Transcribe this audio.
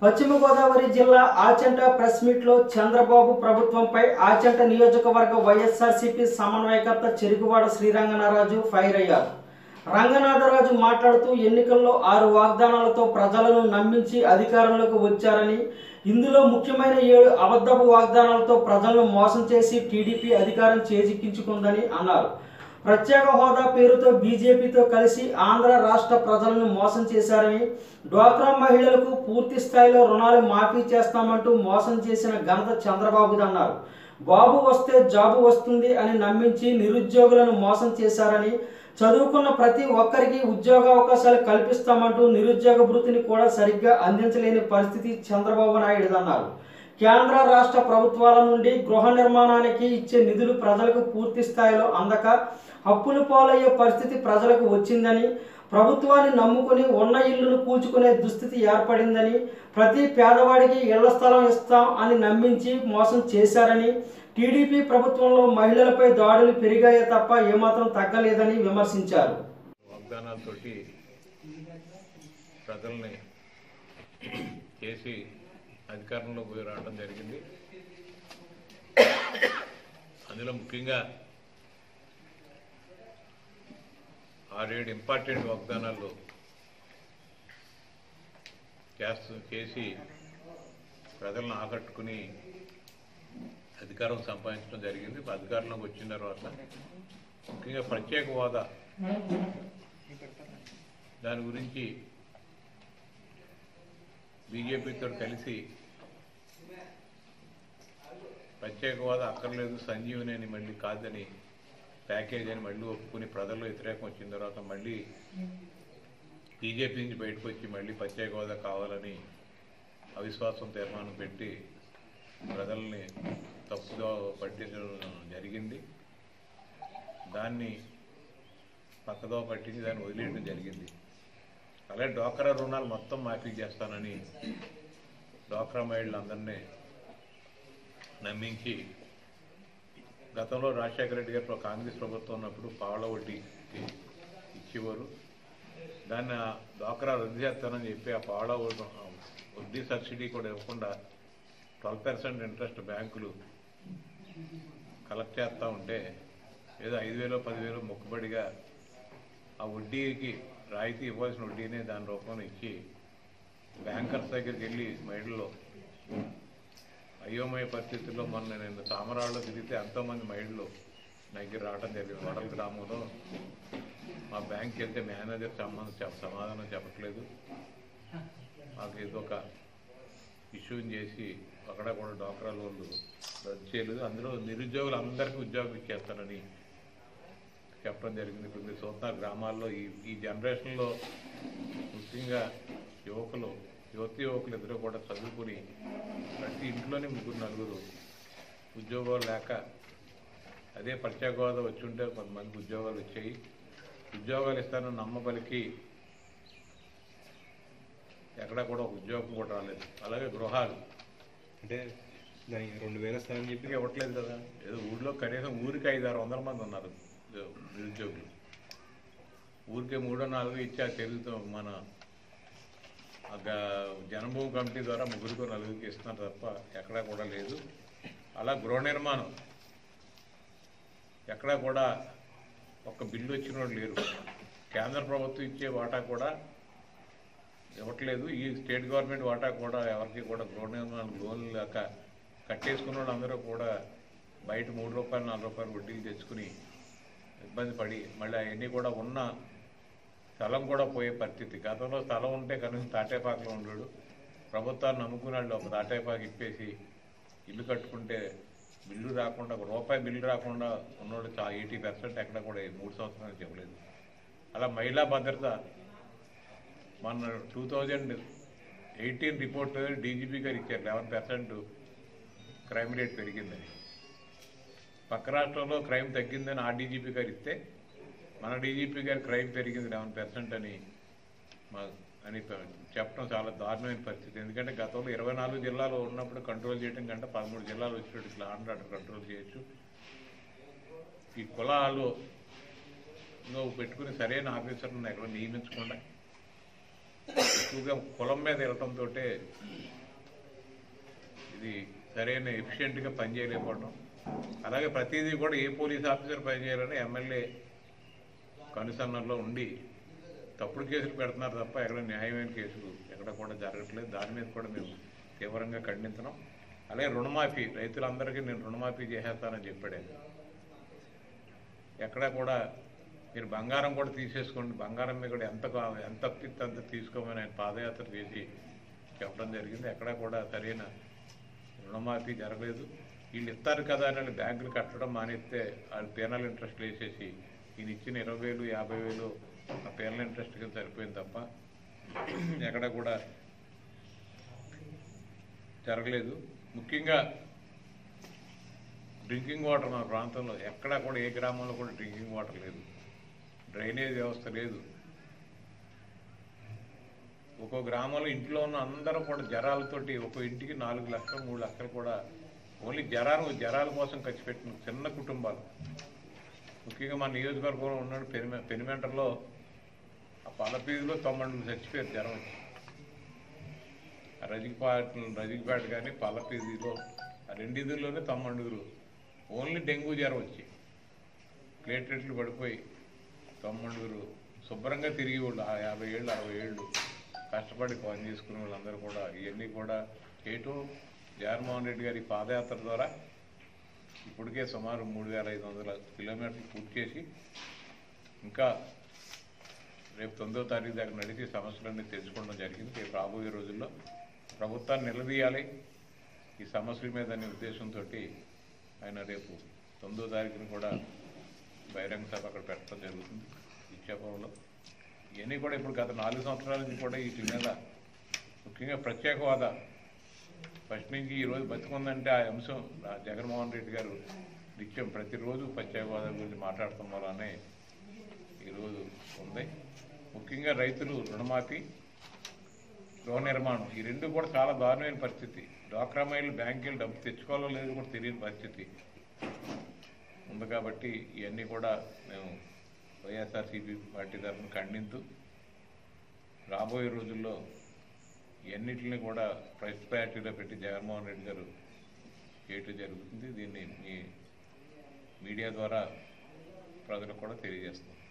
పశ్చిమ గోదావరి జిల్లా Achanta press meet లో చంద్రబాబు ప్రభుత్వంపై ఆచంట నియోజకవర్గ వైఎస్ఆర్సీపీ సమన్వయకర్త చెరుకువాడ శ్రీరంగనారాజు ఫైర్ అయ్యారు రంగనాథరాజు మాట్లాడుతూ ఎన్నికల్లో ఆరు వాగ్దానాలతో ప్రజలను నమ్మించి అధికారంలోకి వచ్చారని ఇందులో ముఖ్యమైన ఏడు అబద్ధపు వాగ్దానాలతో ప్రజలను మోసం చేసి టీడీపీ అధికారం చేజిక్కించుకుందని అన్నారు ప్రత్యేక హోదా పేరుతో బీజేపీతో కలిసి ఆంధ్ర రాష్ట్ర ప్రజలను మోసం చేశారని డ్వాక్రా మహిళలకు పూర్తి స్థాయిలో రుణాలు మాఫీ చేస్తామంటూ మోసం చేసిన ఘనత చంద్రబాబుదన్నారు బాబు వస్తే జాబు వస్తుంది అని నమ్మించి నిరుద్యోగులను మోసం చేశారని చదువుకున్న ప్రతి ఒక్కరికి ఉద్యోగ అవకాశాలు కల్పిస్తామంటూ నిరుద్యోగ భృతిని కూడా సరిగ్గా అందించలేని పరిస్థితి చంద్రబాబు నాయుడు అన్నారు కేంద్ర రాష్ట్ర ప్రభుత్వాల నుండి గృహ నిర్మాణానికి ఇచ్చే నిధులు ప్రజలకు పూర్తి స్థాయిలో అందక అప్పులు పాలయ్యే పరిస్థితి ప్రజలకు వచ్చిందని ప్రభుత్వాన్ని నమ్ముకుని ఉన్న ఇల్లును కూల్చుకునే దుస్థితి ఏర్పడిందని ప్రతి పేదవాడికి ఇళ్ల స్థలం ఇస్తాం అని నమ్మించి మోసం చేశారని టీడీపీ ప్రభుత్వంలో మహిళలపై దాడులు పెరిగాయే తప్ప ఏమాత్రం తగ్గలేదని విమర్శించారు వాగ్దానాలతోటి ప్రజల్ని చేసి అధికారంలోకి పోయి రావడం జరిగింది అందులో ముఖ్యంగా ఆరేడు ఇంపార్టెంట్ వాగ్దానాలు చేస్తూ చేసి ప్రజలను ఆకట్టుకుని అధికారం సంపాదించడం జరిగింది అధికారంలోకి వచ్చిన తర్వాత ముఖ్యంగా ప్రత్యేక హోదా దాని గురించి బీజేపీతో కలిసి ప్రత్యేక హోదా అక్కర్లేదు సంజీవని అని మళ్ళీ కాదని ప్యాకేజ్ అని మళ్ళీ ఒప్పుకుని ప్రజల్లో వ్యతిరేకం వచ్చిన తర్వాత మళ్ళీ బీజేపీ నుంచి బయటకు వచ్చి మళ్ళీ ప్రత్యేక హోదా కావాలని అవిశ్వాసం తీర్మానం పెట్టి ప్రజల్ని తప్పుదో పట్టించడం జరిగింది దాన్ని పక్కదో పట్టించి దాన్ని వదిలేయడం జరిగింది అలాగే డోక్రా రుణాలు మొత్తం మాఫీ చేస్తానని డోక్రా మహిళలందరినీ నమ్మించి గతంలో రాజశేఖర రెడ్డి గారు కాంగ్రెస్ ప్రభుత్వం ఉన్నప్పుడు పావల వడ్డీ ఇచ్చేవారు దాన్ని ఆ డోక్రా రద్దు చేస్తానని చెప్పి ఆ పావల వడ్డీ- వడ్డీ సబ్సిడీ కూడా ఇవ్వకుండా ట్వెల్వ్ పర్సెంట్ ఇంట్రెస్ట్ బ్యాంకులు కలెక్ట్ చేస్తూ ఉంటే ఏదో ఐదు వేలు పదివేలు మొక్కుబడిగా ఆ వడ్డీకి రాయితీ ఇవ్వాల్సిన వడ్డీనే దాని రూపంలో ఇచ్చి బ్యాంకర్స్ దగ్గరికి వెళ్ళి మహిళల్లో అయోమయ పరిస్థితుల్లో మొన్న నేను తామరాళ్ళలో తిరిగితే ఎంతోమంది మహిళలు నా దగ్గర రావడం జరిగింది వడల గ్రామంలో మా బ్యాంక్కి వెళ్తే మేనేజర్ సంబంధం చెప్ప సమాధానం చెప్పట్లేదు మాకు ఏదో ఒక ఇష్యూని చేసి అక్కడ కూడా డోక్రా లోన్లు రద్దు చేయలేదు అందులో నిరుద్యోగులు అందరికీ ఉద్యోగం ఇచ్చేస్తానని చెప్పడం జరిగింది ఇప్పుడు మీరు చూస్తున్నారు గ్రామాల్లో ఈ ఈ జనరేషన్లో ముఖ్యంగా యువకులు యువతి యువకులు ఇద్దరు కూడా చదువుకుని ప్రతి ఇంట్లోనే ముగ్గురు నలుగురు ఉద్యోగాలు లేక అదే ప్రత్యేక హోదా వచ్చి ఉంటే కొంతమందికి ఉద్యోగాలు వచ్చాయి ఉద్యోగాలు ఇస్తానని నమ్మబలికి ఎక్కడా కూడా ఒక ఉద్యోగం కూడా రాలేదు అలాగే గృహాలు అంటే దానికి రెండు వేల స్థానం చెప్పి ఇంటికి ఇవ్వట్లేదు కదా ఏదో ఊళ్ళో కనీసం ఊరికి ఐదు ఆరు వందల మంది ఉన్నారు ఉద్యో- నిరుద్యోగులు ఊరికే మూడో నాలుగో ఇచ్చా తెలుగుతో మన ఆ గ- జనభూమి కమిటీ ద్వారా ముగ్గురికో నలుగురికి ఇస్తున్నారు తప్ప ఎక్కడా కూడా లేదు అలా గృహ నిర్మాణం ఎక్కడా కూడా ఒక్క బిల్లు వచ్చిన వాళ్ళు లేరు కేంద్ర ప్రభుత్వం ఇచ్చే వాటా కూడా ఇవ్వట్లేదు ఈ స్టేట్ గవర్నమెంట్ వాటా కూడా ఎవరికి కూడా గృహ నిర్మాణ లోన్లు లేక కట్టేసుకున్న వాళ్ళందరూ కూడా బయట మూడు రూపాయలు నాలుగు రూపాయలు వడ్డీలు తెచ్చుకుని ఇబ్బంది పడి మళ్ళీ అవన్నీ కూడా ఉన్న స్థలం కూడా పోయే పరిస్థితి గతంలో స్థలం ఉంటే కనీసం తాటేపాకలో ఉండడు ప్రభుత్వాన్ని నమ్ముకున్న వాళ్ళు ఒక తాటేపాకు ఇప్పేసి ఇల్లు కట్టుకుంటే బిల్లు రాకుండా ఒక రూపాయి బిల్లు రాకుండా ఉన్నోళ్ళు చా ఎయిటీ పర్సెంట్ ఎక్కడ కూడా ఈ మూడు సంవత్సరాలు చెప్పలేదు అలా మహిళా భద్రత మన two thousand eighteen report DGP గారు ఇచ్చారు లెవెన్ పర్సెంట్ క్రైమ్ రేట్ పెరిగిందని పక్క రాష్ట్రంలో క్రైమ్ తగ్గిందని ఆ డీజీపీ గారు ఇస్తే మన డీజీపీ గారు క్రైమ్ పెరిగింది లెవెన్ పర్సెంట్ అని మా అని ప- చెప్పడం చాలా దారుణమైన పరిస్థితి ఎందుకంటే గతంలో ఇరవై నాలుగు జిల్లాలు ఉన్నప్పుడు కంట్రోల్ చేయడం కంటే పదమూడు జిల్లాలు వచ్చినట్టు ఇట్లా ఆంధ్ర కంట్రోల్ చేయొచ్చు ఈ కులాలు నువ్వు పెట్టుకుని సరైన ఆఫీసర్లను ఎక్కడ నియమించకుండా ఎక్కువగా కులం మీద వెళ్ళటంతో ఇది సరైన ఎఫిషియెంట్గా పనిచేయలేకపోవడం అలాగే ప్రతిదీ కూడా ఏ పోలీస్ ఆఫీసర్ పనిచేయాలని ఎమ్మెల్యే కనుసన్నల్లో ఉండి తప్పుడు కేసులు పెడుతున్నారు తప్ప ఎక్కడ న్యాయమైన కేసులు ఎక్కడ కూడా జరగట్లేదు దాని మీద కూడా మేము తీవ్రంగా ఖండించున్నాం అలాగే రుణమాఫీ రైతులందరికీ నేను రుణమాఫీ చేసేస్తానని చెప్పాడు ఆయన. ఎక్కడ కూడా మీరు బంగారం కూడా తీసేసుకోండి బంగారం మీద కూడా ఎంత కా- ఎంత అప్పిస్తే అంత తీసుకోమని ఆయన పాదయాత్ర చేసి చెప్పడం జరిగింది ఎక్కడ కూడా సరైన రుణమాఫీ జరగలేదు వీళ్ళు ఇస్తారు కదా అని వాళ్ళు బ్యాంకులు కట్టడం మానేస్తే వాళ్ళు పేనల్ ఇంట్రెస్ట్లు వేసేసి ఈయన ఇచ్చిన ఇరవై వేలు యాభై వేలు ఆ పేనల్ ఇంట్రెస్ట్ కింద సరిపోయింది తప్ప ఎక్కడ కూడా జరగలేదు ముఖ్యంగా డ్రింకింగ్ వాటర్ మన ప్రాంతంలో ఎక్కడా కూడా ఏ గ్రామంలో కూడా డ్రింకింగ్ వాటర్ లేదు డ్రైనేజ్ వ్యవస్థ లేదు ఒక్కో గ్రామంలో ఇంట్లో ఉన్న అందరూ కూడా జ్వరాలతోటి ఒక్కో ఇంటికి నాలుగు లక్షలు మూడు లక్షలు కూడా ఓన్లీ జ్వరాలు జ్వరాల కోసం ఖర్చు పెట్టిన చిన్న కుటుంబాలు ముఖ్యంగా మా నియోజకవర్గంలో ఉన్నాడు పెనిమె పెనిమెంటర్లో ఆ పలపీదిలో తొమ్మిది చచ్చిపోయారు జ్వరం వచ్చి ఆ రజికపాట్ రజికపేట కానీ పల్లపీదిలో ఆ రెండిదుల్లోనే తొమ్మిదిగురు ఓన్లీ డెంగ్యూ జ్వరం వచ్చి ప్లేట్లెట్లు పడిపోయి తొమ్మిదిగురు శుభ్రంగా తిరిగి వాళ్ళు ఆ యాభై ఏళ్ళు అరవై ఏళ్ళు కష్టపడి పని చేసుకునే వాళ్ళందరూ కూడా ఇవన్నీ కూడా చేయటం జగన్మోహన్ రెడ్డి గారి పాదయాత్ర ద్వారా ఇప్పటికే సుమారు మూడు వేల ఐదు వందల కిలోమీటర్లు పూర్తి చేసి ఇంకా రేపు తొమ్మిదో తారీఖు దాకా నడిచి సమస్యలన్నీ తెలుసుకోవడం జరిగింది రేపు రాబోయే రోజుల్లో ప్రభుత్వాన్ని నిలదీయాలి ఈ సమస్యల మీద అనే ఉద్దేశంతో ఆయన రేపు తొమ్మిదో తారీఖున కూడా బహిరంగ సభ అక్కడ పెట్టడం జరుగుతుంది ఇచ్చాపురంలో ఇవన్నీ కూడా ఇప్పుడు గత నాలుగు సంవత్సరాల నుంచి కూడా వీటి మీద ముఖ్యంగా ప్రత్యేక హోదా ఫస్ట్ నుంచి ఈ రోజు బతుకుందంటే ఆ అంశం ఆ జగన్మోహన్ రెడ్డి గారు నిత్యం ప్రతిరోజు ప్రత్యేక హోదా గురించి మాట్లాడటం వల్లనే ఈరోజు ఉంది ముఖ్యంగా రైతులు రుణమాఫీ గృహ నిర్మాణం ఈ రెండు కూడా చాలా దారుణమైన పరిస్థితి డ్వాక్రా మహిళలు బ్యాంకులు డబ్బు తెచ్చుకోవాలో లేదో కూడా తెలియని పరిస్థితి ఉంది కాబట్టి ఇవన్నీ కూడా మేము వైఎస్ఆర్సీపీ పార్టీ తరఫున ఖండిస్తూ రాబోయే రోజుల్లో ఇవన్నిటిని కూడా ఫస్ట్ ప్రయారిటీలో పెట్టి జగన్మోహన్ రెడ్డి గారు చేయటం జరుగుతుంది దీన్ని మీ మీడియా ద్వారా ప్రజలకు కూడా తెలియజేస్తాం